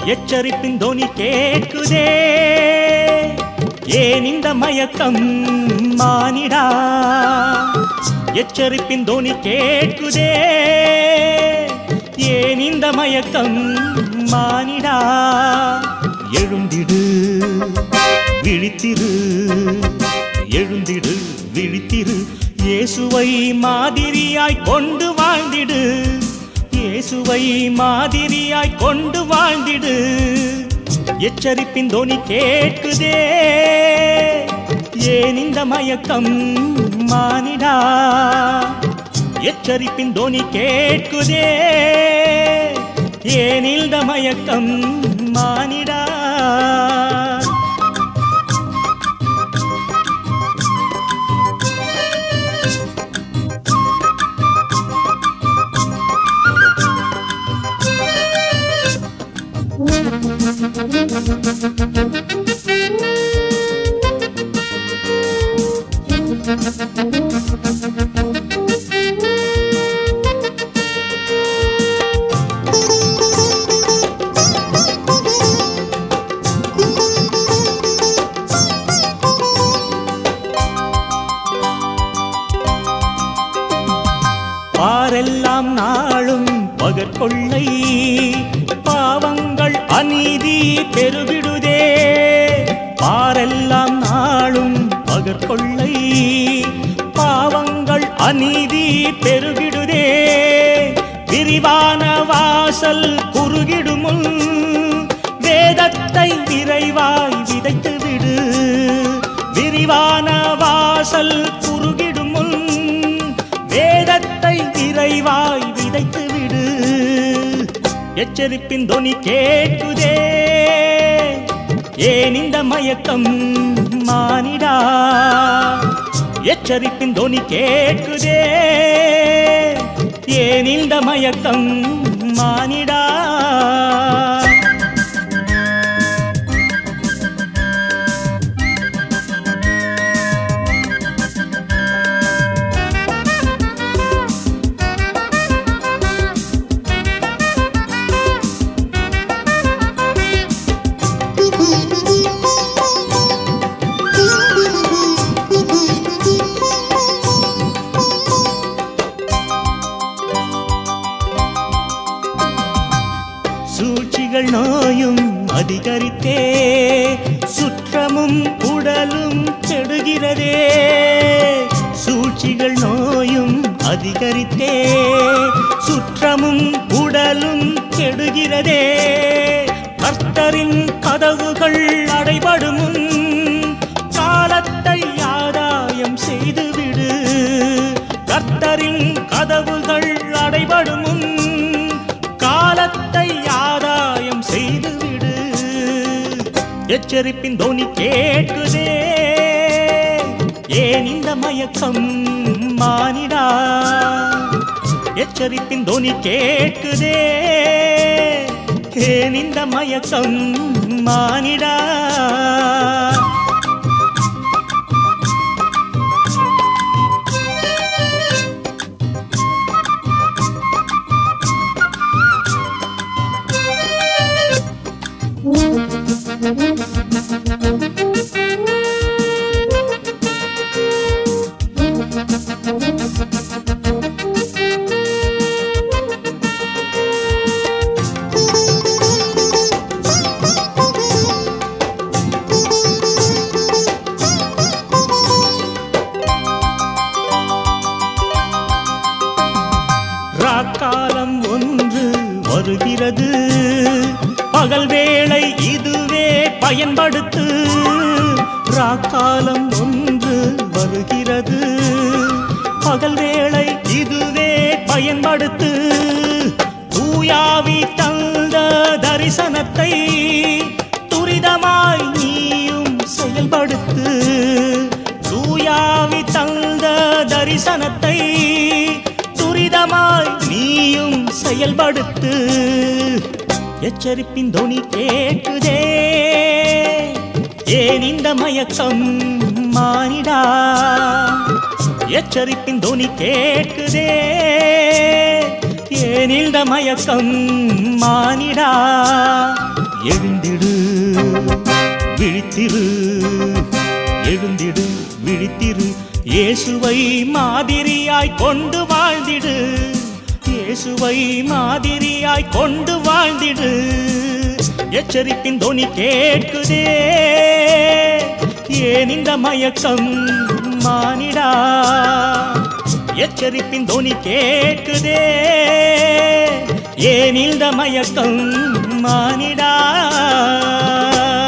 எச்சரிப்பின் தோனி கேட்குதே ஏன் இந்த மயக்கம் மானிடா எச்சரிப்பின் தோனி கேட்குதே ஏன் இந்த மயக்கம் மானிடா எழுந்திடு விழித்திரு எழுந்திடு விழித்திரு இயேசுவை மாதிரியாய் கொண்டு வாழ்ந்திடு இயேசுவை மாதிரியாய் கொண்டு வாழ்ந்திடு எச்சரிப்பின் தோனி கேட்குதே ஏன் இந்த மயக்கம் மானிடா எச்சரிப்பின் தோனி கேட்குதே ஏன் இந்த மயக்கம் மானிடா பாரெல்லாம் நாளும் பகற்கொள்ளை பாவங்கள் அநீதி பெருகிடுதே பாரெல்லாம் நாளும் பகற்கொள்ளை பாவங்கள் அநீதி பெருகிடுதே விரிவான வாசல் குறுகிடுமுன் வேதத்தை விரைவாய் விதைத்து விடு விரிவான வாசல் குறுகிடுமுன் வேதத்தை விரைவாய் விதைத்து விடு எச்சரிப்பின் தொனி கேட்குதே ஏன் இந்த மயக்கம் மானிடா எச்சரிப்பின் தொனி கேட்குதே ஏன் இந்த மயக்கம் மானிடா சூழ்ச்சிகள் நோயும் அதிகரித்தே சுற்றமும் உடலும் கெடுகிறதே சூழ்ச்சிகள் நோயும் அதிகரித்தே சுற்றமும் உடலும் கெடுகிறதே கர்த்தரின் கதவுகள் அடைபடும் முன் காலத்தை ஆதாயம் செய்துவிடு கர்த்தரின் கதவுகள் அடைபடும் முன் காலத்தை ஆதாயம் செய்துவிடு எச்சரிப்பின் தோனி கேட்குதே ஏன் இந்த மயக்கம் மானிடா எச்சரிப்பின் தோனி கேட்குதே ஏன் இந்த மயக்கம் மானிடா ராக்காலம் ஒன்று வருகிறது பகல் வேளை இதுவே பயன்படுத்து ராக்காலம் ஒன்று வருகிறது பகல் வேளை இதுவே பயன்படுத்து தூயாவி தந்த தரிசனத்தை துரிதமாய் நீயும் செயல்படுத்து தூயாவி தந்த தரிசனத்தை துரிதமாய் நீயும் செயல்படுத்து எச்சரிப்பின் தொனி கேட்குதே ஏன் இந்த மயக்கம் மானிடா எச்சரிப்பின் தொனி கேட்குதே ஏன் இந்த மயக்கம் மானிடா எழுந்திடு விழித்திரு எழுந்திடு விழித்திரு இயேசுவை மாதிரியாய் கொண்டு வாழ்ந்திடு இயேசுவை மாதிரியாய் கொண்டு வாழ்ந்திடு எச்சரிப்பின் தொனி கேட்குதே ஏன் இந்த மயக்கம் மானிடா எச்சரிப்பின் தொனி கேட்குதே ஏன் இந்த மயக்கம் மானிடா